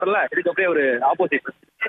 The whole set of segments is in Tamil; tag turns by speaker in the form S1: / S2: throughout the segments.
S1: இல்ல இதுக்கு அப்படியே ஒரு ஆப்போசிட்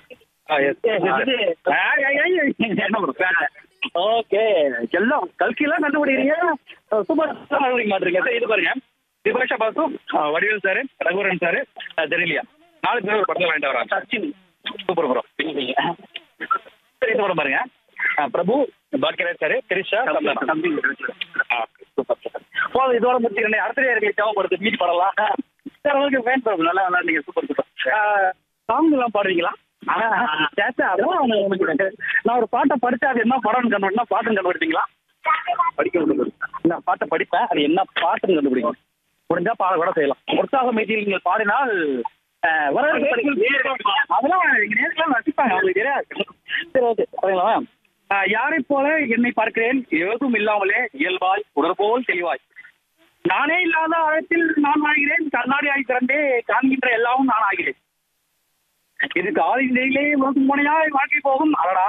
S1: என்ன ஒரு ஃபேன் ஓகே எல்லாம் கல்கிலாம் கண்டுபிடிக்கிறீங்க சூப்பர் கண்டுபிடிக்க மாட்டீங்க சரி இது பாருங்க திபேஷா பாசு வடிவேல் சார் ரகுவரன் சார் ஜெனிலியா நாலு பேர் ஒரு படத்தில் வாங்கிட்டு வராங்க சச்சின் சூப்பர் ப்ரோ சரி இது படம் பாருங்க ஆ, பிரபு பாக்கியராஜ் சார் திரிஷா தம்பி சூப்பர் சூப்பர் போதும் இதோட முடிச்சுக்கிறேன் அடுத்த நேரங்களை தேவைப்படுது மீட் படலாம் சார் ஓகே ஃபேன் ப்ரோ நல்லா விளாண்டீங்க சூப்பர் சூப்பர் சாங் எல்லாம் பாடுறீங்களா சேச்சா அதெல்லாம் அவங்க எனக்கு நான் ஒரு பாட்டை படிச்சா அது என்ன படம்னு கண்டுபிடினா பாட்டுன்னு கண்டுபிடிப்பீங்களா படிக்க முடியாது நான் பாட்டை படிப்பேன் அது என்ன பாட்டுன்னு கண்டுபிடிக்கும் முடிஞ்சா பாட கூட செய்யலாம் உற்சாக மீட்டில் நீங்கள் பாடினால் அஹ், வர அதெல்லாம் எங்க நேரத்தில் ரசிப்பாங்க அவங்களுக்கு தெரியாது சரி ஓகே சரிங்களா அஹ், யாரைப் போல என்னை பார்க்கிறேன் எதுவும் இல்லாமலே இயல்பாய் உடற்போல் தெளிவாய் நானே இல்லாத ஆழத்தில் நான் வாழ்கிறேன் கண்ணாடியாய் திறந்தே காண்கின்ற எல்லாமும் நான் ஆகிறேன் இதுக்கு ஆளின் நிலையிலே உலகம் முனையாய் வாழ்க்கை போகும் அடடா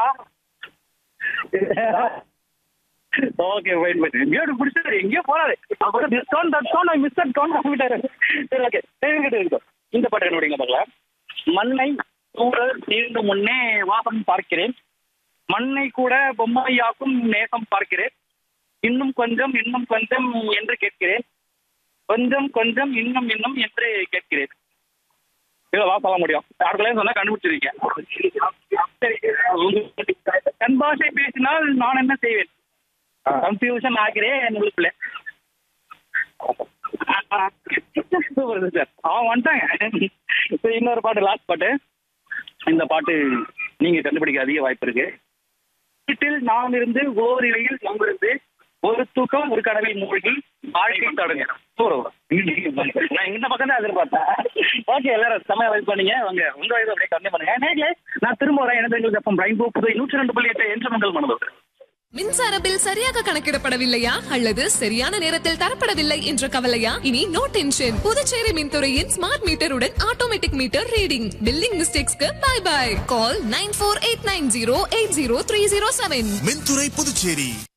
S1: ஓகே வெயிட் வெயிட் எங்கேயோ பிடிச்சாரு எங்கேயோ போறாரு அப்புறம் this count that count I miss that count வாங்கிட்டாரு சரி ஓகே சரி கிட்ட இருக்கும் இந்த பாட்டு கண்டுபிடிங்க பார்க்கலாம் மண்ணை சூழல் தீர்ந்து முன்னே வாசம் பார்க்கிறேன் மண்ணை கூட பொம்மையாக்கும் நேசம் பார்க்கிறேன் இன்னும் கொஞ்சம் இன்னும் கொஞ்சம் என்று கேட்கிறேன் கொஞ்சம் கொஞ்சம் இன்னும் இன்னும் என்று கேட்கிறேன் இதெல்லாம் சொல்ல முடியும் யாருக்குள்ளே சொன்னா கண்டுபிடிச்சிருக்கீங்க சரி கண் பாஷை பேசினால் நான் என்ன செய்வேன் கன்ஃபியூஷன் ஆகிறேன் உங்களுக்குள்ள சூப்பர் சார் அவன் வந்துட்டாங்க சரி இன்னொரு பாட்டு லாஸ்ட் பாட்டு இந்த பாட்டு நீங்க கண்டுபிடிக்க அதிக வாய்ப்பு இருக்கு வீட்டில் நாம் இருந்து ஓரிழையில் அங்கிருந்து ஒரு தூக்கம் ஒரு கடவில் மூழ்கி வாழ்க்கை தொடங்க நான் இந்த பக்கம் தான் எதிர்பார்த்தேன் ஓகே எல்லாரும் செம்மையா வைப் பண்ணீங்க உங்க உங்க வயது அப்படியே கம்மி பண்ணுங்க நேர்களே நான் திரும்ப வரேன் எனது எங்களுக்கு அப்பம் ரெயின்போ புதை நூற்றி ரெண்டு புள்ளி எட்டு என்று உங்கள் மனதோடு
S2: மின்சார பில் சரியாக கணக்கிடப்படவில்லையா அல்லது சரியான நேரத்தில் தரப்படவில்லை என்ற கவலையா இனி நோ டென்ஷன் புதுச்சேரி மின்துறையின் ஸ்மார்ட் மீட்டருடன் ஆட்டோமேட்டிக் மீட்டர் ரீடிங் பில்லிங் மிஸ்டேக்ஸ்க்கு bye bye call nine four eight nine zero eight zero three zero seven
S3: மின்துறை புதுச்சேரி